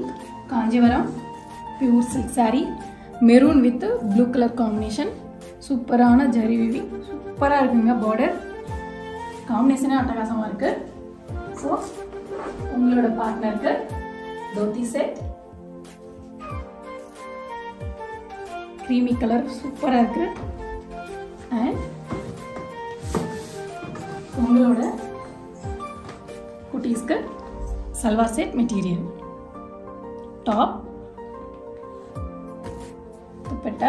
Kanjeevaram pure silk saree maroon with blue colour combination சூப்பரான ஜரி விவி சூப்பராக இருக்குங்க பார்டர் காம்பினேஷனே அட்டகாசமாக இருக்கு ஸோ உங்களோட பார்ட்னருக்கு தோத்தி செட் க்ரீமி கலர் சூப்பராக இருக்கு அண்ட் உங்களோட குட்டீஸ்க்கு salwar set material top dupatta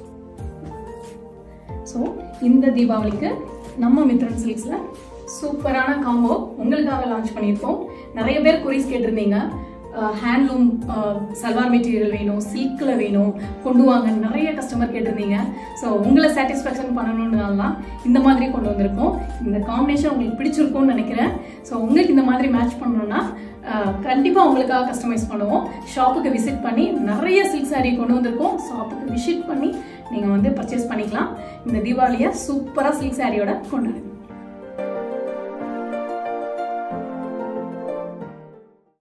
so இந்த தீபாவளிக்கு நம்ம மித்ரன் சில்க்ஸில் சூப்பரான காம்போ உங்களுக்காக லான்ச் பண்ணியிருக்கோம் நிறைய பேர் குறிஸ் கேட்டிருந்தீங்க ஹேண்ட்லூம் சல்வார் மெட்டீரியல் வேணும் சில்கில் வேணும் கொண்டு வாங்க நிறைய கஸ்டமர் கேட்டிருந்தீங்க ஸோ உங்களை சாட்டிஸ்ஃபேக்ஷன் பண்ணணுன்றனால தான் இந்த மாதிரி கொண்டு வந்திருக்கோம் இந்த காம்பினேஷன் உங்களுக்கு பிடிச்சிருக்கும்னு நினைக்கிறேன் ஸோ உங்களுக்கு இந்த மாதிரி மேட்ச் பண்ணணும்னா கண்டிப்பாக உங்களுக்காக கஸ்டமைஸ் பண்ணுவோம் ஷாப்புக்கு விசிட் பண்ணி நிறைய சில்க் saree கொண்டு வந்திருக்கோம் ஷாப்புக்கு விசிட் பண்ணி நீங்கள் வந்து பர்ச்சேஸ் பண்ணிக்கலாம் இந்த தீபாவளியை சூப்பராக சில்க் சாரியோட கொண்டாடுங்க